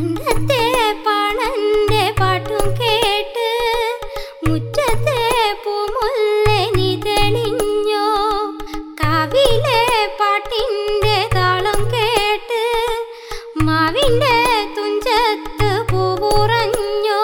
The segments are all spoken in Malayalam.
പണ്ടത്തെ പണന്റെ പാട്ടും കേട്ട് മുറ്റത്തെ പൂമുല്ല നീ തെളിഞ്ഞോ കാവിലെ പാട്ടിന്റെ താളം കേട്ട് മാവിന്റെ തുഞ്ചത്ത് പൂവുറഞ്ഞോ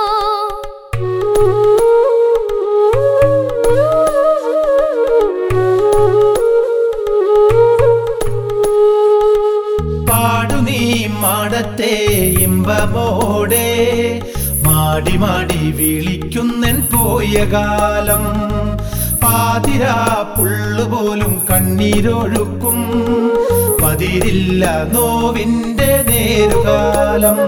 പാടു നീ മാടത്തെ ഇമ്പമോടെ മാടി മാടി വിളിക്കുന്നൻ പോയ കാലം പാതിരാ പുള്ളുപോലും കണ്ണീരൊഴുക്കും പതിരില്ല നോവിന്റെ നേരുകാലം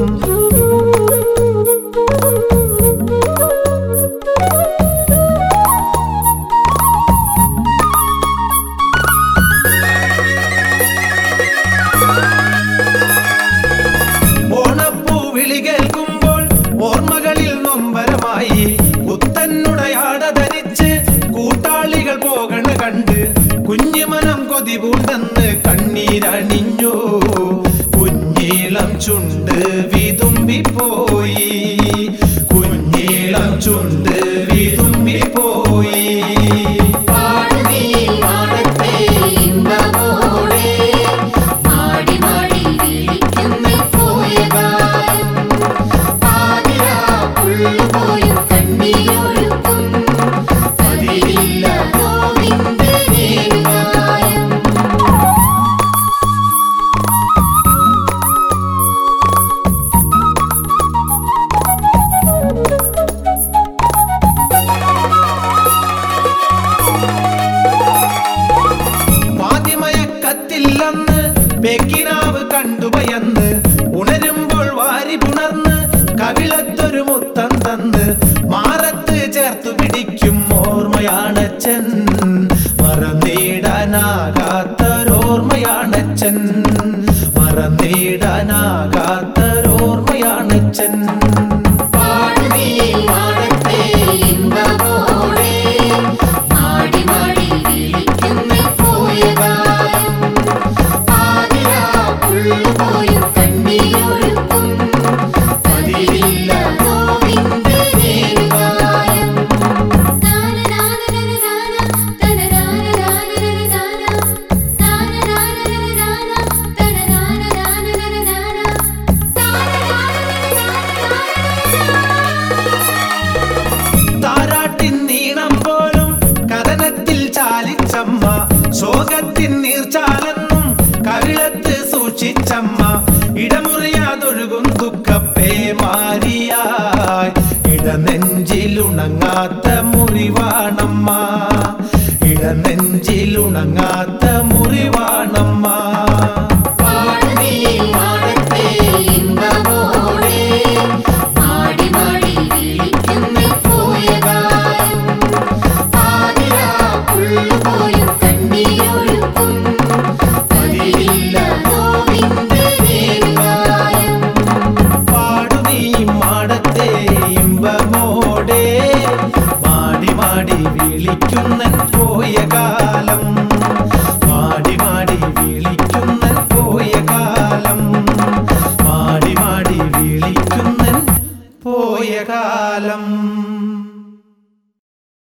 ഓണപ്പൂ വിളി കേൾക്കുമ്പോൾ ഓർമ്മകളിൽ നൊമ്പരമായി പുത്തന്നുടയാട ധരിച്ച് കൂട്ടാളികൾ പോകണ കണ്ട് കുഞ്ഞുമനം കൊതി പൂണ്ടെന്ന് കണ്ണീരണിഞ്ഞു കുഞ്ഞീളം ചുണ്ട് വിതുമ്പിപ്പോയി കുഞ്ഞീളം ചുണ്ട് വിതുമ്പിപ്പോയി പാടുനീ മാടത്തെ ഇമ്പമോടെ മാടി മാടി വിളിക്കുന്ന പോയ കാലം പാതിരാ പുള്ളുപോയും കണ്ണീരൊഴുക്കും പതിരില്ല നോവിന്റെ നേരുകാലം പാതിമയക്കത്തില്ലെന്ന് ബെക്കിനാവ് കണ്ടുഭയന്ന് ഉണരുമ്പോൾ വാരി പുണർന്ന് കവിളത്തൊരു മുത്തം തന്ന് മാറത്ത് ചേർത്തു പിടിക്കും ഓർമ്മയാണച്ചൻ മറന്നിടാനാകാത്തൊരോർമ്മയാണച്ചൻ മറന്നിടാനാകാത്തൊരോർമ്മയാണച്ചൻ പാടുനീ മാടത്തെ ഇമ്പമോടെ മാടി മാടി വിളിക്കുന്ന പോയ കാലം പാതിരാ പുള്ളുപോയും കണ്ണീരൊഴുക്കും പതിരില്ല നോവിന്റെ നേരുകാലം താരാട്ടിൻ നീണം പോലും കഥനത്തിൽ ചാലിച്ചമ്മ ശോകത്തിൻ നീർച്ചാലെന്നും കവിളത്ത് സൂക്ഷിച്ചമ്മ